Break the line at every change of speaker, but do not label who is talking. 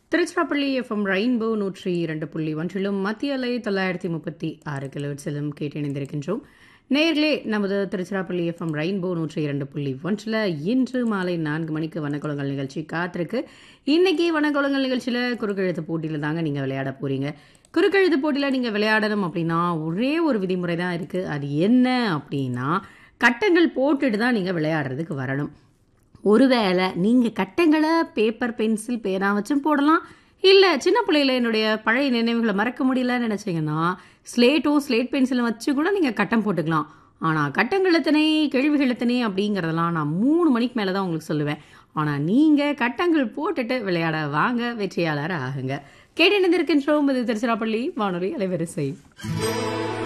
Tiruchirappalli FM rainbow நூற்றி இரண்டு புள்ளி ஒன்றிலும் மத்திய அலை தொள்ளாயிரத்தி முப்பத்தி ஆறு கிலோட்ஸிலும் கேட்டிணைந்திருக்கின்றோம் நேர்களே நமது திருச்சிராப்பள்ளி எஃப்எம் ரெயின்போ நூற்றி இரண்டு புள்ளி ஒன்றில் இன்று மாலை நான்கு மணிக்கு வனக்குளங்கள் நிகழ்ச்சி காத்திருக்கு இன்னைக்கு வனக்குளங்கள் நிகழ்ச்சியில் குறுக்கெழுத்து போட்டியில் தாங்க நீங்கள் விளையாட போறீங்க குறுக்கெழுத்து போட்டியில் நீங்கள் விளையாடணும் அப்படின்னா ஒரே ஒரு விதிமுறை தான் இருக்குது அது என்ன அப்படின்னா கட்டங்கள் போட்டுட்டு தான் நீங்கள் விளையாடுறதுக்கு வரணும் ஒருவேளை நீங்கள் கட்டங்களை பேப்பர் பென்சில் பேனா வச்சும் போடலாம் இல்லை சின்ன பிள்ளையில என்னுடைய பழைய நினைவுகளை மறக்க முடியலன்னு நினச்சிங்கன்னா ஸ்லேட்டும் ஸ்லேட் பென்சிலும் வச்சு கூட நீங்கள் கட்டம் போட்டுக்கலாம் ஆனால் கட்டங்கள் எத்தனை கேள்விகள் எத்தனை அப்படிங்கிறதெல்லாம் நான் மூணு மணிக்கு மேலே தான் உங்களுக்கு சொல்லுவேன் ஆனால் நீங்கள் கட்டங்கள் போட்டுட்டு விளையாட வாங்க வெற்றியாளர் ஆகுங்க கேட்டு இருக்கின்றோம் இது திருச்சிராப்பள்ளி வானொலி அலைவரிசை